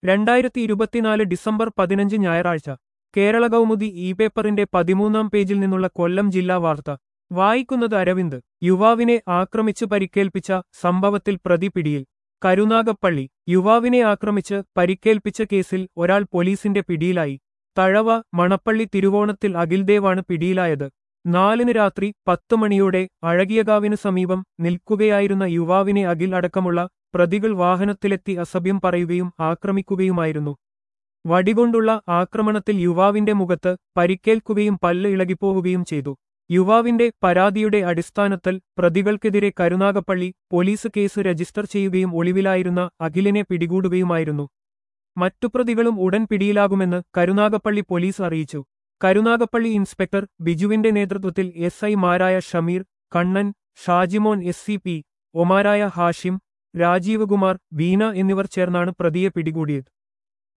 രണ്ടായിരത്തി ഇരുപത്തിനാല് ഡിസംബർ പതിനഞ്ച് ഞായറാഴ്ച കേരള കൗമുദി ഇ പേപ്പറിന്റെ പതിമൂന്നാം പേജിൽ നിന്നുള്ള കൊല്ലം ജില്ലാ വാർത്ത വായിക്കുന്നത് അരവിന്ദ് യുവാവിനെ ആക്രമിച്ച് പരിക്കേൽപ്പിച്ച സംഭവത്തിൽ പ്രതി പിടിയിൽ കരുനാഗപ്പള്ളി യുവാവിനെ ആക്രമിച്ച് പരിക്കേൽപ്പിച്ച കേസിൽ ഒരാൾ പോലീസിന്റെ പിടിയിലായി തഴവ മണപ്പള്ളി തിരുവോണത്തിൽ അഖിൽദേവാണ് പിടിയിലായത് നാലിന് രാത്രി പത്ത് മണിയോടെ അഴകിയകാവിനു സമീപം നിൽക്കുകയായിരുന്ന യുവാവിനെ അഖിൽ അടക്കമുള്ള പ്രതികൾ വാഹനത്തിലെത്തി അസഭ്യം പറയുകയും ആക്രമിക്കുകയുമായിരുന്നു വടികൊണ്ടുള്ള ആക്രമണത്തിൽ യുവാവിന്റെ മുഖത്ത് പരിക്കേൽക്കുകയും പല്ല് ഇളകിപ്പോവുകയും ചെയ്തു യുവാവിന്റെ പരാതിയുടെ അടിസ്ഥാനത്തിൽ പ്രതികൾക്കെതിരെ കരുനാഗപ്പള്ളി പോലീസ് കേസ് രജിസ്റ്റർ ചെയ്യുകയും ഒളിവിലായിരുന്ന അഖിലിനെ പിടികൂടുകയുമായിരുന്നു മറ്റു പ്രതികളും ഉടൻ പിടിയിലാകുമെന്ന് കരുനാഗപ്പള്ളി പോലീസ് അറിയിച്ചു കരുനാഗപ്പള്ളി ഇൻസ്പെക്ടർ ബിജുവിന്റെ നേതൃത്വത്തിൽ എസ് ഐമാരായ Shameer Kannan Shajimon S C P ഒമാരായ ഹാഷിം രാജീവ് കുമാർ ബീന എന്നിവർ ചേർന്നാണ് പ്രതിയെ പിടികൂടിയത്